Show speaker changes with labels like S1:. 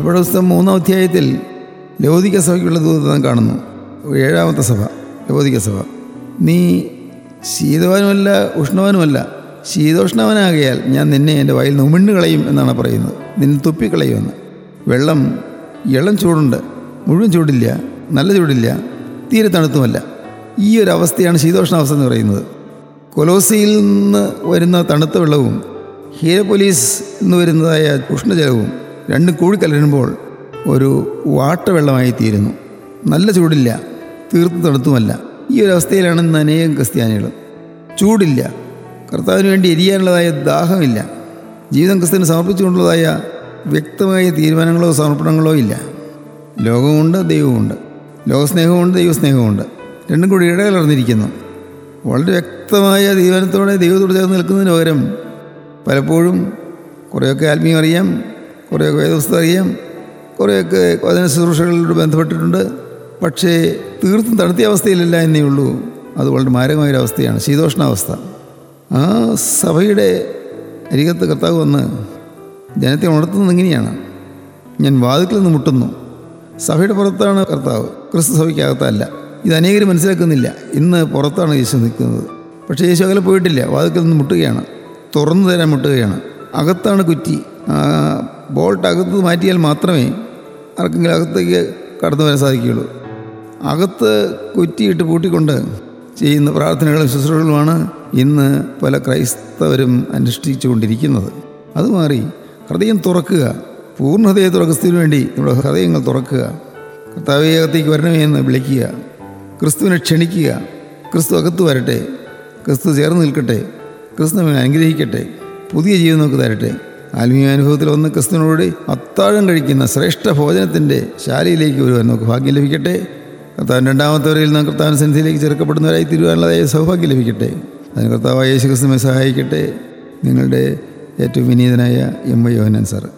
S1: വെളിപ്പാട് പുസ്തകം മൂന്നാം അധ്യായത്തിൽ ലൗകിക സഭയ്ക്കുള്ള ദൂത് നാം കാണുന്നു ഏഴാമത്തെ സഭ ലൗകിക സഭ നീ ശീതവാനുമല്ല ഉഷ്ണവാനുമല്ല ശീതോഷ്ണവനാകയാൽ ഞാൻ നിന്നെ എൻ്റെ വായിൽ നിന്ന് ഉമിണ്ണു കളയും എന്നാണ് പറയുന്നത് നിന്നെ തുപ്പിക്കളയുമെന്ന് വെള്ളം ഇളം ചൂടുണ്ട് മുഴുവൻ ചൂടില്ല നല്ല ചൂടില്ല തീരെ തണുത്തുമല്ല ഈ ഒരു അവസ്ഥയാണ് ശീതോഷ്ണാവസ്ഥ എന്ന് പറയുന്നത് കൊലോസിയിൽ നിന്ന് വരുന്ന തണുത്ത വെള്ളവും ഹീരപോലീസ് എന്ന് വരുന്നതായ ഉഷ്ണജലവും രണ്ടും കൂടിക്കലരുമ്പോൾ ഒരു വാട്ടവെള്ളമായി തീരുന്നു നല്ല ചൂടില്ല തീർത്തും തണുത്തുമല്ല ഈ ഒരു അവസ്ഥയിലാണ് ഇന്ന് അനേകം ക്രിസ്ത്യാനികൾ ചൂടില്ല കർത്താവിന് വേണ്ടി എരിയാനുള്ളതായ ദാഹമില്ല ജീവിതം ക്രിസ്തുവിന് സമർപ്പിച്ചുകൊണ്ടുള്ളതായ വ്യക്തമായ തീരുമാനങ്ങളോ സമർപ്പണങ്ങളോ ഇല്ല ലോകമുണ്ട് ദൈവമുണ്ട് ലോകസ്നേഹമുണ്ട് ദൈവസ്നേഹമുണ്ട് രണ്ടും കൂടി ഇടകലർന്നിരിക്കുന്നു വളരെ വ്യക്തമായ തീരുമാനത്തോടെ ദൈവത്തോട് ചേർന്ന് നിൽക്കുന്നതിന് പകരം പലപ്പോഴും കുറേയൊക്കെ ആത്മീയം അറിയാം കുറേയൊക്കെ വേദപുസ്തകം അറിയാം കുറേയൊക്കെ വചന ശുശ്രൂഷകളോട് ബന്ധപ്പെട്ടിട്ടുണ്ട് പക്ഷേ തീർത്തും തണുത്തിയ അവസ്ഥയിലല്ല എന്നേ ഉള്ളൂ അത് വളരെ മാരകമായൊരവസ്ഥയാണ് ശീതോഷ്ണാവസ്ഥ ആ സഭയുടെ അരികത്ത് കർത്താവ് വന്ന് ജനത്തെ ഉണർത്തുന്നത് ഇങ്ങനെയാണ് ഞാൻ വാതിക്കൽ നിന്ന് മുട്ടുന്നു സഭയുടെ പുറത്താണ് കർത്താവ് ക്രിസ്തു സഭയ്ക്കകത്തല്ല ഇത് അനേകർ മനസ്സിലാക്കുന്നില്ല ഇന്ന് പുറത്താണ് യേശു നിൽക്കുന്നത് പക്ഷേ യേശു അകലെ പോയിട്ടില്ല വാതിക്കൽ നിന്ന് മുട്ടുകയാണ് തുറന്നു തരാൻ മുട്ടുകയാണ് അകത്താണ് കുറ്റി ആ ബോൾട്ട് അകത്ത് മാറ്റിയാൽ മാത്രമേ ആർക്കെങ്കിലും അകത്തേക്ക് കടന്നു വരാൻ സാധിക്കുകയുള്ളൂ അകത്ത് കുറ്റിയിട്ട് പൂട്ടിക്കൊണ്ട് ചെയ്യുന്ന പ്രാർത്ഥനകളും ശുശ്രൂഷകളുമാണ് ഇന്ന് പല ക്രൈസ്തവരും അനുഷ്ഠിച്ചു കൊണ്ടിരിക്കുന്നത് അത് മാറി ഹൃദയം തുറക്കുക പൂർണ്ണ ഹൃദയത്തോടെ ക്രിസ്തുവിന് വേണ്ടി നമ്മുടെ ഹൃദയങ്ങൾ തുറക്കുക കർത്താവെ അകത്തേക്ക് വരണമേ എന്ന് വിളിക്കുക ക്രിസ്തുവിനെ ക്ഷണിക്കുക ക്രിസ്തു അകത്ത് വരട്ടെ ക്രിസ്തു ചേർന്ന് നിൽക്കട്ടെ ക്രിസ്തു നമ്മെ അനുഗ്രഹിക്കട്ടെ പുതിയ ജീവിതം നമുക്ക് തരട്ടെ ആത്മീയ അനുഭവത്തിൽ വന്ന് ക്രിസ്തുവിനോട് അത്താഴം കഴിക്കുന്ന ശ്രേഷ്ഠ ഭോജനത്തിൻ്റെ ശാലയിലേക്ക് വരുവാൻ നമുക്ക് ഭാഗ്യം ലഭിക്കട്ടെ കർത്താവ് രണ്ടാമത്തെ വരയിൽ നാം കർത്താവിന് സന്നിധിയിലേക്ക് ചേർക്കപ്പെടുന്നവരായി തീരുവാനുള്ളതായ സൗഭാഗ്യം ലഭിക്കട്ടെ അതിന് കർത്താവായ യേശു ക്രിസ്തുമെ സഹായിക്കട്ടെ നിങ്ങളുടെ ഏറ്റവും വിനീതനായ എം വൈ യോഹനൻ സാറ്